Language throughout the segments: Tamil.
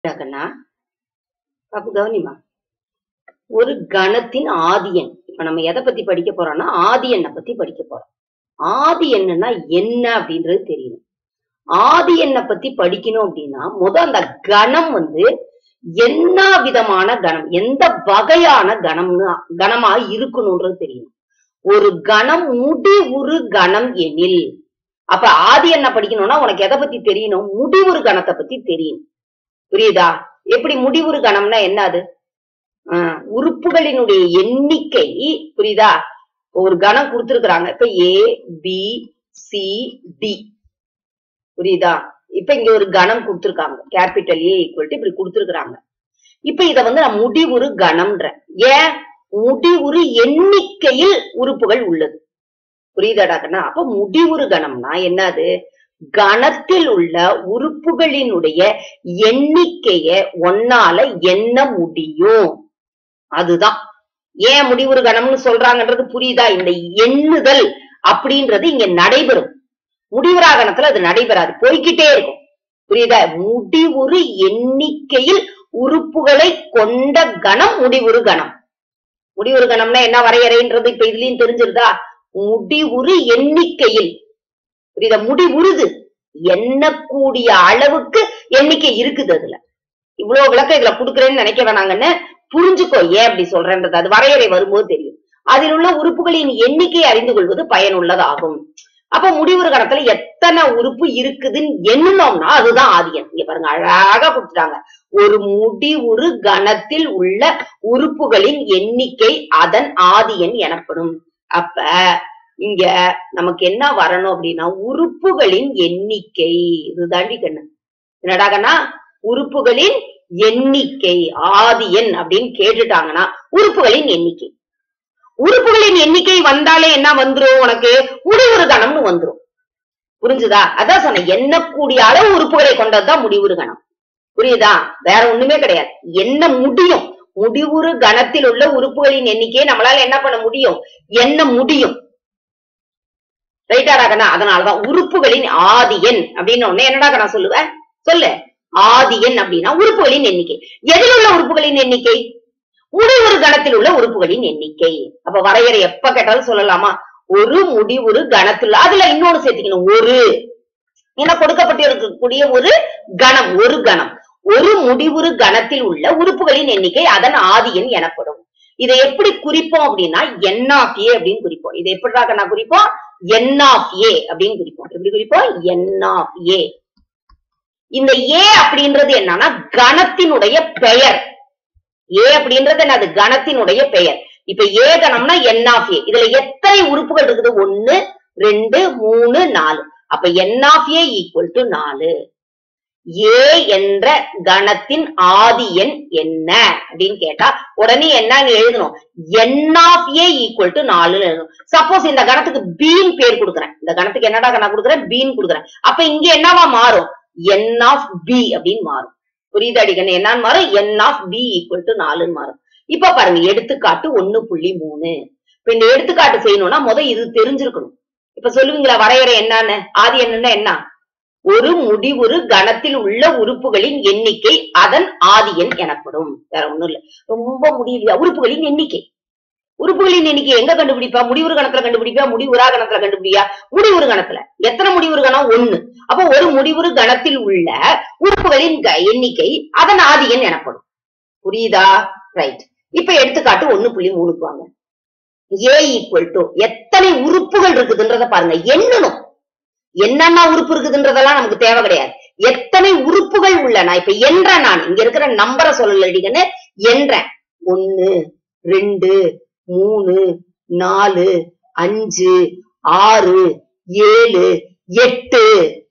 கண்ணா பாப்பு கவனிமா ஒரு கணத்தின் ஆதியன் இப்ப நம்ம எதை பத்தி படிக்க போறோம்னா ஆதியனை பத்தி படிக்க போறோம் ஆதி எண்ணன்னா என்ன அப்படின்றது தெரியணும் ஆதி எண்ணை பத்தி படிக்கணும் அப்படின்னா முத அந்த கணம் வந்து என்ன விதமான கணம் எந்த வகையான கணம்னு கணமா இருக்கணும்ன்றது தெரியணும் ஒரு கணம் முடிவுறு கணம் எனில் அப்ப ஆதி என்ன படிக்கணும்னா உனக்கு எதை பத்தி தெரியணும் முடிவுறு கணத்தை பத்தி தெரியணும் புரியுதா எப்படி முடிவுறு கணம்னா என்ன அது ஆஹ் உறுப்புகளினுடைய எண்ணிக்கை புரியுதா ஒரு கணம் கொடுத்திருக்கிறாங்க இப்ப ஏ பி சி டி புரியுதா இப்ப இங்க ஒரு கணம் கொடுத்திருக்காங்க கேபிட்டல் ஏ ஈக்குவல் இப்படி கொடுத்திருக்கிறாங்க இப்ப இத வந்து நான் முடிவுறு கணம்ன்ற ஏன் முடிவுறு எண்ணிக்கையில் உறுப்புகள் உள்ளது புரியுதாடா கண்ணா அப்ப முடிவுறு கணம்னா என்னது கணத்தில் உள்ள உறுப்புகளினுடைய எண்ணிக்கைய ஒன்னால எண்ண முடியும் அதுதான் ஏன் முடிவுறு கணம்னு சொல்றாங்கன்றது புரியுதா இந்த எண்ணுதல் அப்படின்றது இங்க நடைபெறும் முடிவுறா கணத்துல அது நடைபெறாது போய்கிட்டே இருக்கும் புரியுதா முடிவுறு எண்ணிக்கையில் உறுப்புகளை கொண்ட கணம் முடிவுறு கணம் முடிவுறு கணம்னா என்ன வரையறைன்றது இப்ப இதுலயும் தெரிஞ்சிருதா முடிவுறு எண்ணிக்கையில் புரியுதா முடிவுறுது எண்ணக்கூடிய அளவுக்கு எண்ணிக்கை இருக்குது அதுல இவ்வளவு விளக்கம் இதுல குடுக்கறேன்னு நினைக்க வேணாங்கன்னு புரிஞ்சுக்கோ ஏன் அப்படி சொல்றேன்றது அது வரையறை வரும்போது தெரியும் அதில் உள்ள உறுப்புகளின் எண்ணிக்கை அறிந்து கொள்வது பயனுள்ளதாகும் அப்ப முடிவுறு கணத்துல எத்தனை உறுப்பு இருக்குதுன்னு எண்ணினோம்னா அதுதான் ஆதியன் இங்க பாருங்க அழகா கொடுத்துட்டாங்க ஒரு முடிவுறு கணத்தில் உள்ள உறுப்புகளின் எண்ணிக்கை அதன் ஆதியன் எனப்படும் அப்ப இங்க நமக்கு என்ன வரணும் அப்படின்னா உறுப்புகளின் எண்ணிக்கை இதுதாண்டி கண்ணு என்னடா கண்ணா உறுப்புகளின் எண்ணிக்கை ஆதியன் அப்படின்னு கேட்டுட்டாங்கன்னா உறுப்புகளின் எண்ணிக்கை உறுப்புகளின் எண்ணிக்கை வந்தாலே என்ன வந்துரும் உனக்கு முடிவுறு கணம்னு வந்துரும் புரிஞ்சுதா அதான் சொன்ன எண்ணக்கூடிய அளவு உறுப்புகளை கொண்டதுதான் முடிவுறு கணம் புரியுதா வேற ஒண்ணுமே கிடையாது என்ன முடியும் முடிவுறு கணத்தில் உள்ள உறுப்புகளின் எண்ணிக்கையை நம்மளால என்ன பண்ண முடியும் எண்ண முடியும் ரைட்டாடா கண்ணா அதனாலதான் உறுப்புகளின் ஆதியன் அப்படின்னு ஒண்ணு என்னடா கண்ணா சொல்லுவ சொல்லு ஆதியன் அப்படின்னா உறுப்புகளின் எண்ணிக்கை எதில் உள்ள உறுப்புகளின் எண்ணிக்கை முடிவுறு கணத்தில் உள்ள உறுப்புகளின் எண்ணிக்கை அப்ப வரையறை எப்ப கேட்டாலும் சொல்லலாமா ஒரு முடிவுறு கணத்தில் அதுல இன்னொன்னு சேர்த்துக்கணும் ஒரு என கொடுக்கப்பட்டு இருக்கக்கூடிய ஒரு கணம் ஒரு கணம் ஒரு முடிவுறு கணத்தில் உள்ள உறுப்புகளின் எண்ணிக்கை அதன் ஆதியன் எனப்படும் இதை எப்படி குறிப்போம் அப்படின்னா என் ஆஃப் ஏ அப்படின்னு குறிப்போம் இதை எப்படிடா நான் குறிப்போம் என் ஆஃப் ஏ அப்படின்னு குறிப்போம் எப்படி குறிப்போம் என் ஆஃப் ஏ இந்த ஏ அப்படின்றது என்னன்னா கணத்தினுடைய பெயர் ஏ அப்படின்றது என்னது கணத்தினுடைய பெயர் இப்ப ஏ கணம்னா என் ஆஃப் ஏ இதுல எத்தனை உறுப்புகள் இருக்குது ஒன்னு ரெண்டு மூணு நாலு அப்ப n of A equal to நாலு ஏ என்ற கணத்தின் ஆதி எண் என்ன அப்படின்னு கேட்டா உடனே என்ன எழுதணும் n of A equal to நாலு எழுதணும் சப்போஸ் இந்த கணத்துக்கு பீன் பேர் கொடுக்குறேன் இந்த கணத்துக்கு என்னடா கணக்கு கொடுக்குறேன் பீன் கொடுக்குறேன் அப்ப இங்க என்னவா மாறும் என் ஆஃப் பி அப்படின்னு மாறும் புரியுது அடிக்கணும் என்னன்னு மாறும் n of B equal to நாலுன்னு மாறும் இப்ப பாருங்க எடுத்துக்காட்டு ஒண்ணு புள்ளி மூணு இப்ப இந்த எடுத்துக்காட்டு செய்யணும்னா முத இது தெரிஞ்சிருக்கணும் இப்ப சொல்லுவீங்களா வரையறை என்னன்னு ஆதி என்னன்னா என்ன ஒரு முடிவுறு கணத்தில் உள்ள உறுப்புகளின் எண்ணிக்கை அதன் ஆதியன் எனப்படும் வேற ஒண்ணும் இல்ல ரொம்ப முடியலையா உறுப்புகளின் எண்ணிக்கை உறுப்புகளின் எண்ணிக்கை எங்க கண்டுபிடிப்பா முடிவுறு கணத்துல கண்டுபிடிப்பா முடிவுறா கணத்துல கண்டுபிடியா முடிவுறு கணத்துல எத்தனை முடிவுறு கணம் ஒண்ணு அப்போ ஒரு முடிவுறு கணத்தில் உள்ள உறுப்புகளின் எண்ணிக்கை அதன் ஆதியன் எனப்படும் புரியுதா ரைட் இப்ப எடுத்துக்காட்டு ஒண்ணு புள்ளி மூணுக்கு வாங்க ஏ ஈக்குவல் டு எத்தனை உறுப்புகள் இருக்குதுன்றத பாருங்க எண்ணணும் என்னென்ன உறுப்பு இருக்குதுன்றதெல்லாம் நமக்கு தேவை கிடையாது எத்தனை உறுப்புகள் உள்ளன இப்ப என்ற நான் இங்க இருக்கிற நம்பரை சொல்லலடிங்கன்னு என்றேன் ஒன்னு ரெண்டு மூணு நாலு அஞ்சு ஆறு ஏழு எட்டு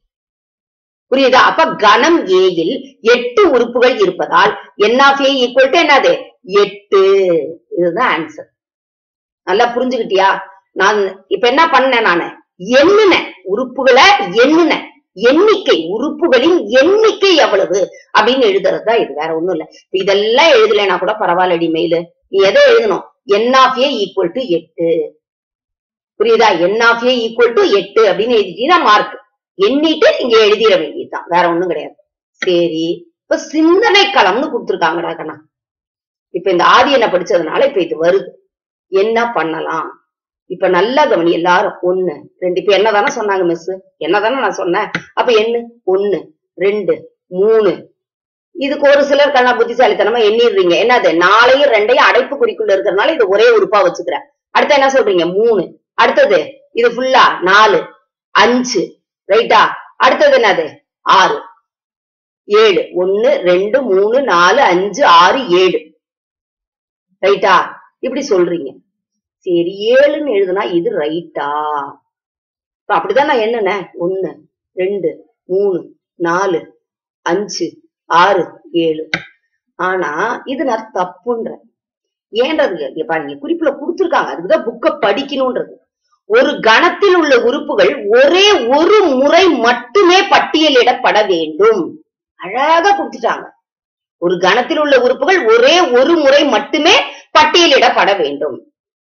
புரியுதா அப்ப கணம் ஏயில் எட்டு உறுப்புகள் இருப்பதால் n of A equal to என்னது எட்டு இதுதான் ஆன்சர் நல்லா புரிஞ்சுக்கிட்டியா நான் இப்ப என்ன பண்ணேன் நானு எண்ணுனேன் உறுப்புகளை எண்ணுனேன் எண்ணிக்கை உறுப்புகளின் எண்ணிக்கை எவ்வளவு அப்படின்னு எழுதுறதுதான் இது வேற ஒண்ணும் இல்ல இதெல்லாம் எழுதலைன்னா கூட பரவாயில்லடி மெயிலு நீ எதை எழுதணும் n of A equal to எட்டு புரியுதா n of A equal to எட்டு அப்படின்னு எழுதிட்டீங்கன்னா மார்க் எண்ணிட்டு இங்க எழுதிட வேண்டியதுதான் வேற ஒண்ணும் கிடையாது சரி இப்ப சிந்தனை களம்னு கொடுத்துருக்காங்கடா கண்ணா இப்ப இந்த ஆதி என்ன படிச்சதுனால இப்ப இது வருது என்ன பண்ணலாம் இப்ப நல்லா கவனி எல்லாரும் ஒண்ணு ரெண்டு இப்ப என்னதானே சொன்னாங்க மிஸ் என்னதானே நான் சொன்னேன் அப்ப என்ன ஒண்ணு ரெண்டு மூணு இதுக்கு ஒரு சிலர் கண்ணா புத்திசாலித்தனமா எண்ணிடுறீங்க என்னது நாளையும் ரெண்டையும் அடைப்பு குறிக்குள்ள இருக்கிறதுனால இது ஒரே உறுப்பா வச்சுக்கிறேன் அடுத்து என்ன சொல்றீங்க மூணு அடுத்தது இது ஃபுல்லா நாலு அஞ்சு ரைட்டா அடுத்தது என்னது ஆறு ஏழு ஒன்னு ரெண்டு மூணு நாலு அஞ்சு ஆறு ஏழு ரைட்டா இப்படி சொல்றீங்க சரி ஏழுன்னு எழுதுனா இது ரைட்டா இப்ப அப்படிதான் நான் என்னன்னேன் ஒண்ணு ரெண்டு மூணு நாலு அஞ்சு ஆறு ஏழு ஆனா இது நான் தப்புன்ற ஏன்றது இங்க பாருங்க குறிப்புல கொடுத்துருக்காங்க அதுக்குதான் புக்க படிக்கணும்ன்றது ஒரு கணத்தில் உள்ள உறுப்புகள் ஒரே ஒரு முறை மட்டுமே பட்டியலிடப்பட வேண்டும் அழகா கொடுத்துட்டாங்க ஒரு கணத்தில் உள்ள உறுப்புகள் ஒரே ஒரு முறை மட்டுமே பட்டியலிடப்பட வேண்டும்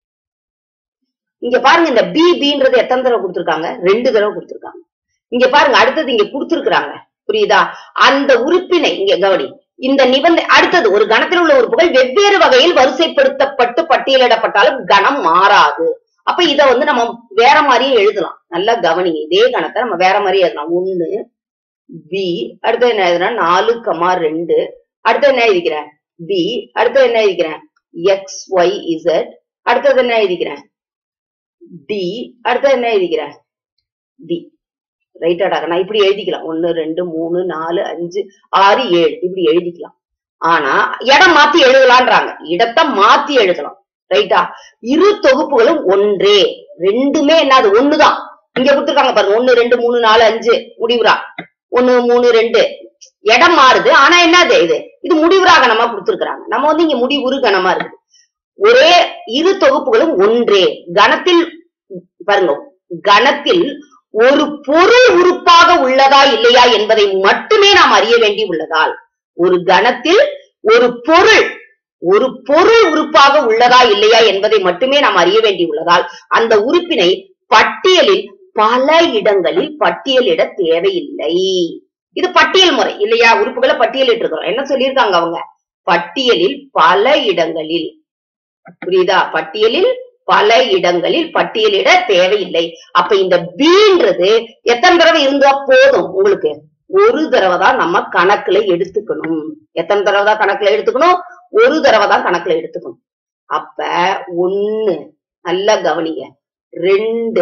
இங்க பாருங்க இந்த பி பின்றது எத்தனை தடவை கொடுத்திருக்காங்க ரெண்டு தடவை கொடுத்திருக்காங்க இங்க பாருங்க அடுத்தது இங்க கொடுத்திருக்காங்க புரியுதா அந்த உறுப்பினை இங்க கவனி இந்த நிபந்தனை அடுத்தது ஒரு கணத்தில் உள்ள உறுப்புகள் வெவ்வேறு வகையில் வரிசைப்படுத்தப்பட்டு பட்டியலிடப்பட்டாலும் கணம் மாறாது அப்ப இத வந்து நம்ம வேற மாதிரியே எழுதலாம் நல்லா கவனி இதே கணத்தை நம்ம வேற மாதிரியே எழுதலாம் ஒண்ணு பி அடுத்து என்ன எழுதுனா நாலு கமா ரெண்டு அடுத்து என்ன எழுதிக்கிறேன் பி அடுத்து என்ன எழுதிக்கிறேன் எக்ஸ் ஒய் இசட் அடுத்தது என்ன எழுதிக்கிறேன் டி அடுத்தது என்ன எழுதிக்கிறேன் டி ரைட்டாடா நான் இப்படி எழுதிக்கலாம் ஒன்னு ரெண்டு மூணு நாலு அஞ்சு ஆறு ஏழு இப்படி எழுதிக்கலாம் ஆனா இடம் மாத்தி எழுதலான்றாங்க இடத்தை மாத்தி எழுதலாம் ரைட்டா இரு தொகுப்புகளும் ஒன்றே ரெண்டுமே என்னது ஒண்ணுதான் இங்க கொடுத்துருக்காங்க பாருங்க ஒண்ணு ரெண்டு மூணு நாலு அஞ்சு முடிவுரா ஒண்ணு மூணு ரெண்டு இடம் மாறுது ஆனா என்னது இது இது முடிவுரா கணமா கொடுத்துருக்காங்க நம்ம வந்து இங்க முடிவுறு கணமா இருக்கு ஒரே இரு தொகுப்புகளும் ஒன்றே கணத்தில் பாருங்க கணத்தில் ஒரு பொருள் உறுப்பாக உள்ளதா இல்லையா என்பதை மட்டுமே நாம் அறிய வேண்டி உள்ளதால் ஒரு கணத்தில் ஒரு பொருள் ஒரு பொருள் உறுப்பாக உள்ளதா இல்லையா என்பதை மட்டுமே நாம் அறிய வேண்டி உள்ளதால் அந்த உறுப்பினை பட்டியலில் பல இடங்களில் பட்டியலிட தேவையில்லை இது பட்டியல் முறை இல்லையா உறுப்புகளை பட்டியலிட்டு இருக்கிறோம் என்ன சொல்லியிருக்காங்க அவங்க பட்டியலில் பல இடங்களில் புரியுதா பட்டியலில் பல இடங்களில் பட்டியலிட தேவையில்லை அப்ப இந்த பீன்றது எத்தனை தடவை இருந்தா போதும் உங்களுக்கு ஒரு தடவை தான் நம்ம கணக்குல எடுத்துக்கணும் எத்தனை தடவை தான் கணக்குல எடுத்துக்கணும் ஒரு தடவை தான் கணக்குல எடுத்துக்கணும் அப்ப ஒண்ணு நல்லா கவனிங்க ரெண்டு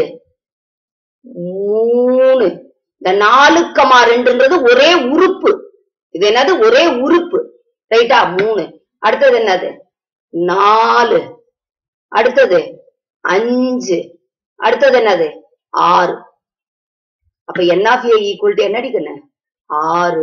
மூணு இந்த நாலு கமா ரெண்டுன்றது ஒரே உறுப்பு இது என்னது ஒரே உறுப்பு ரைட்டா மூணு அடுத்தது என்னது நாலு அடுத்தது அஞ்சு அடுத்தது என்னது ஆறு அப்ப n of A equal to என்ன அடிக்கணும் ஆறு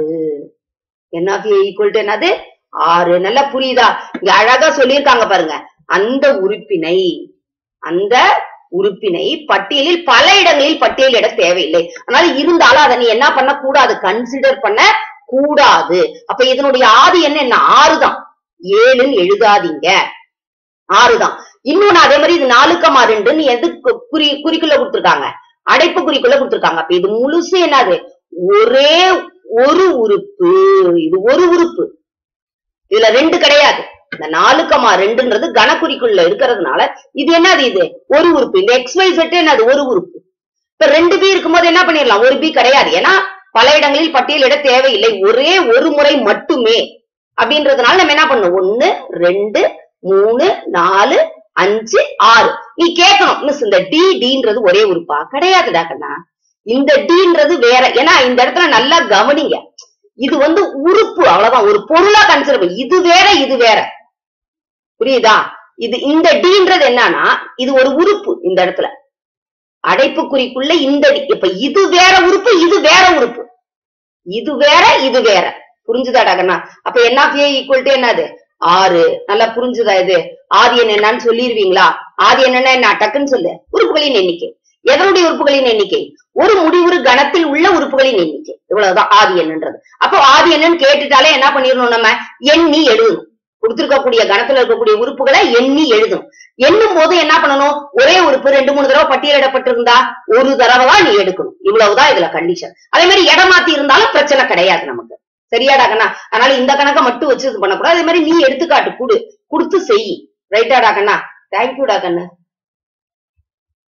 n of A equal to என்னது ஆறு நல்லா புரியுதா இங்க அழகா சொல்லியிருக்காங்க பாருங்க அந்த உறுப்பினை அந்த உறுப்பினை பட்டியலில் பல இடங்களில் பட்டியலிட தேவையில்லை அதனால இருந்தாலும் அதை நீ என்ன பண்ண கூடாது கன்சிடர் பண்ண கூடாது அப்ப இதனுடைய ஆதி என்ன என்ன ஆறுதான் ஏழுன்னு எழுதாதீங்க ஆறுதான் இன்னொன்னு அதே மாதிரி இது நாலுக்கமா ரெண்டுன்னு எது கு- குறி குறிக்குள்ள கொடுத்திருக்காங்க அடைப்பு குறிக்குள்ள கொடுத்திருக்காங்க அப்ப இது முழுசு என்னது ஒரே ஒரு உறுப்பு இது ஒரு உறுப்பு இதுல ரெண்டு கிடையாது இந்த நாலுக்கமா ரெண்டுன்றது கணக்குறிக்குள்ள இருக்கிறதுனால இது என்னது இது ஒரு உறுப்பு இந்த எக்ஸ் ஒய் செட் என்னது ஒரு உறுப்பு இப்ப ரெண்டு பி இருக்கும்போது என்ன பண்ணிடலாம் ஒரு பி கிடையாது ஏன்னா பல இடங்களில் பட்டியலிட தேவையில்லை ஒரே ஒரு முறை மட்டுமே அப்படின்றதுனால நம்ம என்ன பண்ணணும் ஒண்ணு ரெண்டு மூணு நாலு அஞ்சு ஆறு நீ கேட்கணும் மிஸ் இந்த டி டின்றது ஒரே உறுப்பா கிடையாதுடா கண்ணா இந்த டீன்றது வேற ஏன்னா இந்த இடத்துல நல்லா கவனிங்க இது வந்து உறுப்பு அவ்வளவுதான் ஒரு பொருளா கன்சிடர் பண்ணு இது வேற இது வேற புரியுதா இது இந்த டீன்றது என்னன்னா இது ஒரு உறுப்பு இந்த இடத்துல அடைப்புக்குறிக்குள்ள இந்த டி. இப்ப இது வேற உறுப்பு இது வேற உறுப்பு இது வேற இது வேற புரிஞ்சுதாடா கண்ணா அப்ப என்ன ஆஃப் ஏ ஈக்குவல் டு என்னது ஆறு நல்லா புரிஞ்சுதா இது ஆதி எண் என்னன்னு சொல்லிருவீங்களா ஆதி என்னன்னா என்ன டக்குன்னு சொல்லு உறுப்புகளின் எண்ணிக்கை எதனுடைய உறுப்புகளின் எண்ணிக்கை ஒரு முடிவுறு கணத்தில் உள்ள உறுப்புகளின் எண்ணிக்கை இவ்வளவுதான் ஆதி எண்ணுன்றது அப்போ ஆதி என்னன்னு கேட்டுட்டாலே என்ன பண்ணிடணும் நம்ம எண்ணி எழுதணும் கொடுத்திருக்கக்கூடிய கணத்துல இருக்கக்கூடிய உறுப்புகளை எண்ணி எழுதணும் எண்ணும் போது என்ன பண்ணணும் ஒரே உறுப்பு ரெண்டு மூணு தடவை பட்டியலிடப்பட்டிருந்தா ஒரு தடவை தான் நீ எடுக்கணும் இவ்வளவுதான் இதுல கண்டிஷன் அதே மாதிரி இடம் மாத்தி இருந்தாலும் பிரச்சனை கிடையாது நமக்கு சரியாடா கண்ணா அதனால இந்த கணக்கை மட்டும் வச்சு இது பண்ணக்கூடாது அதே மாதிரி நீ எடுத்துக்காட்டு குடு குடுத்து செய் ரைட்டாடா கண்ணா தேங்க்யூடா கண்ணு